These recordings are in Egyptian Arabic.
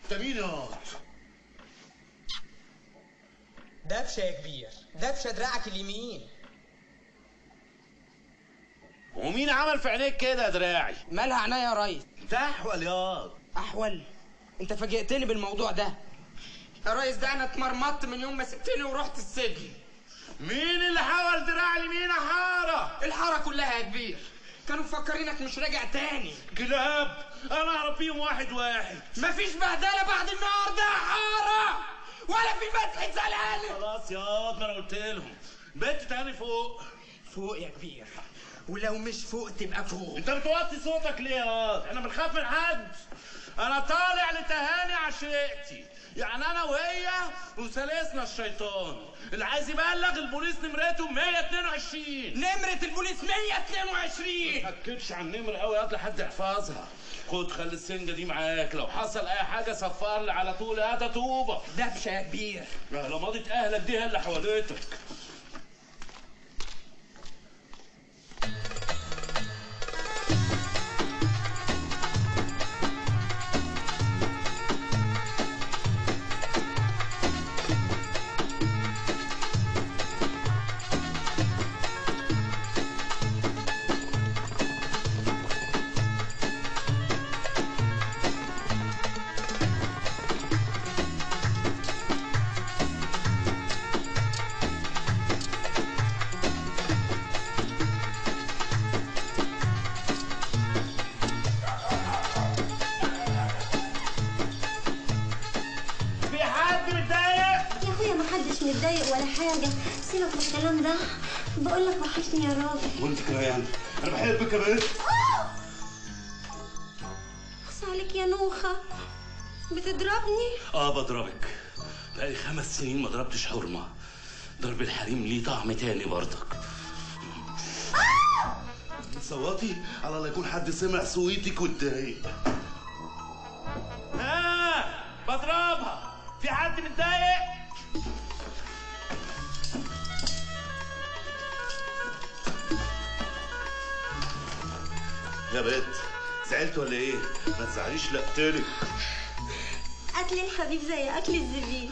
انت مين يا واد؟ دبشه يا كبير دبشه دراعك اليمين ومين عمل في عينيك كده يا دراعي؟ مالها عينيا يا ريس انت احول ياض احول انت فاجئتني بالموضوع ده يا ريس ده انا اتمرمطت من يوم ما سبتني ورحت السجن مين اللي حول دراع اليمين يا حاره؟ الحاره كلها يا كبير كانوا مفكرينك مش راجع تاني كلاب انا اعرف فيهم واحد واحد مفيش بهدله بعد النهارده يا حاره ولا في مسح زلال خلاص ياض ما انا قلت لهم بنت تاني فوق فوق يا كبير ولو مش فوق تبقى فوق انت بتوطي صوتك ليه ياض؟ احنا بنخاف من حد انا طالع لتهاني عشيقتي يعني انا وهي وثالثنا الشيطان اللي عايز يبلغ البوليس نمرته 122 نمرة البوليس 122 ما تكتبش عن النمر قوي ياض لحد يحفظها خد خلي السنجه دي معاك لو حصل اي حاجه صفر لي على طول هات طوبه دبشه يا كبير لو ماضت اهلك دي هي اللي حواليتك في حد متضايق يا اخويا ما حدش متضايق ولا حاجة سيبك من الكلام ده بقول لك وحشني يا راجل وانت كمان انا بحبك يا بنت اخص عليك يا نوخة بتضربني اه بضربك بقالي خمس سنين ما ضربتش حرمه ضرب الحريم ليه طعم تاني برضك صوتي على لا يكون حد سمع صويتك واتضايق ها بضربها في حد متضايق يا بنت زعلت ولا ايه؟ ما تزعليش لا اقتلك اكل الحبيب زي اكل الزبيب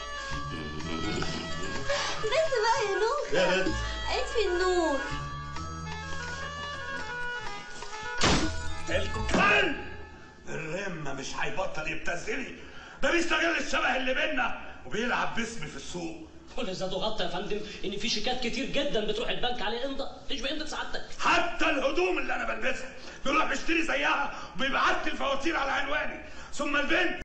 بس بقى يا نوخة يا بنت اطفي النور الكلب الرمة مش هيبطل يبتزني ده بيستغل الشبه اللي بينا وبيلعب باسمي في السوق كل ذا ضغطت يا فندم ان في شيكات كتير جدا بتروح البنك عليه امضاء تشبه امضاء سعادتك حتى الهدوم اللي انا بلبسها بيروح بيشتري زيها وبيبعت لي الفواتير على عنواني ثم البنت